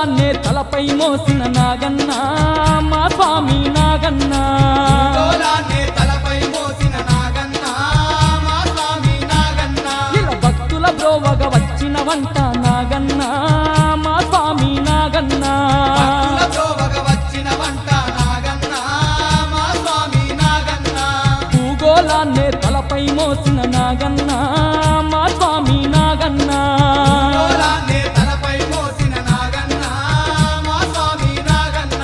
భూగోళాన్నే తలపై మోసిన నాగన్న మా స్వామి నాగన్న గోలాన్ని తలపై మోసిన నాగన్న మా స్వామి నాగన్న ఇలా భక్తుల బ్రోవగ వచ్చిన వంట నాగన్న మా స్వామి నాగన్న భక్తుల ప్రోవగ వచ్చిన వంట నాగన్న మా స్వామి నాగన్న భూగోళాన్నే తలపై మోసిన నాగన్న మా స్వామి నాగన్న గోలాన్ని తలపై మోసిన నాగన్న మా స్వామి నాగన్న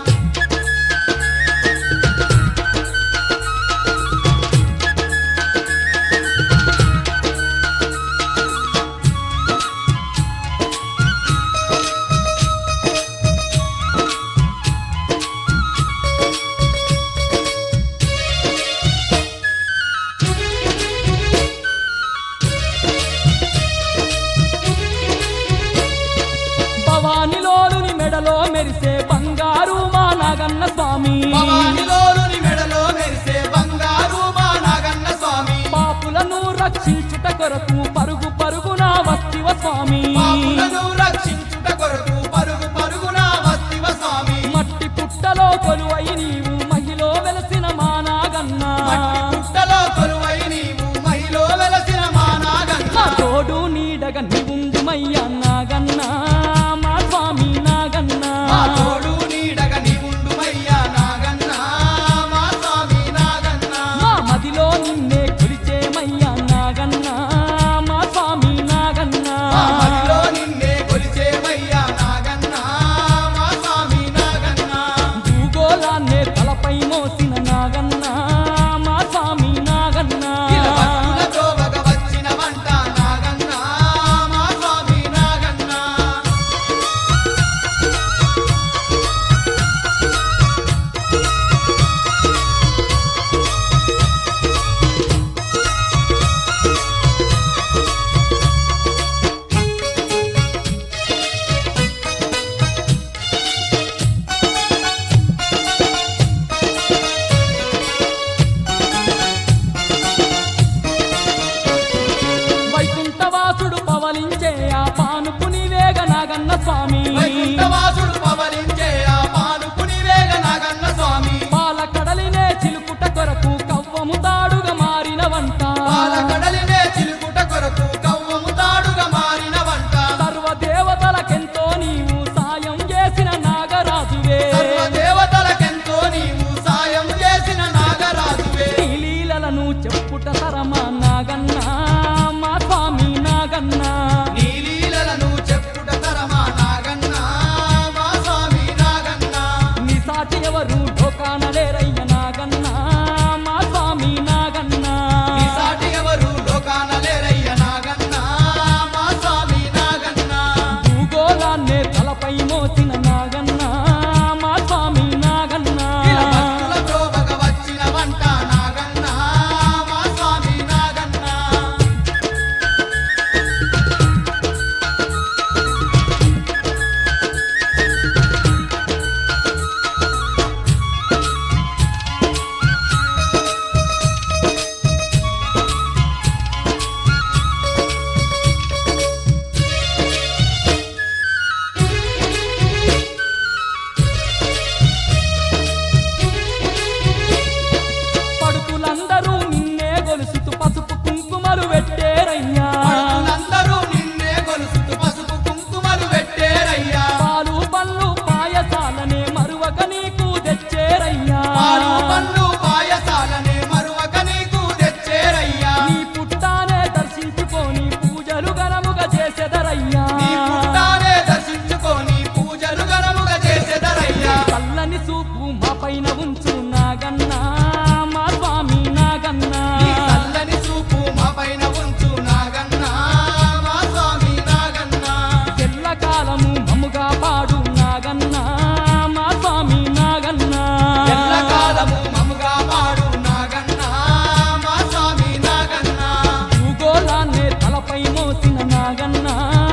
భవానిలోని మెడలో మెరిసే బంగారు మా నాగన్న స్వామి భవానిలోని మెడలో మెరిసే బంగారు మా నాగన్న స్వామి పాపులను రక్షించుట కొరకు పరుగు పరుగున వస్తివ స్వామి పాపులను రక్షించుట కొరకు పరుగు పరుగున వస్తివ స్వామి మట్టి పుట్టలో కొలువై నీవు మహిలో వెలసిన మా నాగన్న మట్టి పుట్టలో కొలువై నీవు మహిలో వెలసిన మా నాగన్న మా తోడు నీడగ నివుండుమయ్యా నాగన్న మా స్వామి నాగన్న మా తోడు నీడగ నీవుండుమయ్యా నాగన్న మా స్వామి నాగన్న మా మదిలో నిన్నే కొలిచేమయ్యా నాగన్న మా స్వామి నాగన్న మా మదిలో నిన్నే కొలిచేమయ్యా నాగన్న మా స్వామి నాగన్న భూగోళాన్నే తలపై మోసిన నాగన్న మా స్వామి నాగన్న ఇలా భక్తుల ప్రోవగ వచ్చిన వంట నాగన్న మా స్వామి నాగన్న వైకుంఠవాసుడు పవలించే ఆ పానుపుని వేగ నాగన్న స్వామి వైకుంఠవాసుడు పవలించే ఆ పానుకుని వేగ నాగన్న స్వామి పాల కడలినే చిలుకుట కొరకు కవ్వము తాడుగా మారిన వంట పాలకడలినే చిలుకుట కొరకు కవ్వము తాడుగా మారిన వంట సర్వదేవతలకెంతో నీవు సాయం చేసిన నాగరాజువే సర్వదేవతలకెంతో నీవు సాయం చేసిన నాగరాజువే నీ లీలలను చెప్పుట తరమా నాగన్న మా స్వామి నాగన్న నీ లీలలను చెప్పుట తరమా నాగన్న మా స్వామి నాగన్న నీ సాటి ఎవరు ఢోకానలేరయ్య నాగన్న మా స్వామి నాగన్న నీ సాటి ఎవరు లోకాన లేరయ్య నాగన్న మా స్వామి నాగన్న భూగోళాన్నే తలపై మోసిన నాగన్న మా స్వామి నాగన్న ఇలా భక్తుల ప్రోభగ వచ్చిన వంట నాగన్న మా స్వామి నాగన్న పడుతులందరూ నిన్నే గొలుసుతూ పసుపు కుంకుమలు పెట్టేరయ్యా పడుతులందరూ నిన్నే కొలుసుతూ పసుపు కుంకుమలు పెట్టేరయ్యా పాలు పళ్ళు పాయసాలనే మరువక నీకు తెచ్చేరయ్యా పాలు పండ్లు పాయసాలనే మరువక నీకు తెచ్చేరయ్యా నీ పుట్టానే దర్శించుకొని పూజలు ఘనముగా చేసెదరయ్యా నీ పుట్టానే దర్శించుకొని పూజలు ఘనముగా చేసెదరయ్యా చల్లని చూపు మా పైన ఉంచు నాగన్న మా స్వామి నాగన్న నీ చల్లని చూపు మా పైన ఉంచు నాగన్న మా స్వామి నాగన్న ఎల్ల కాలము మమ్ముగా పాడు నాగన్న మా స్వామి నాగన్న ఎల్లకాలము మముగా పాడు నాగన్న మా స్వామి నాగన్న భూగోళాన్నే తలపై మోసిన నాగన్న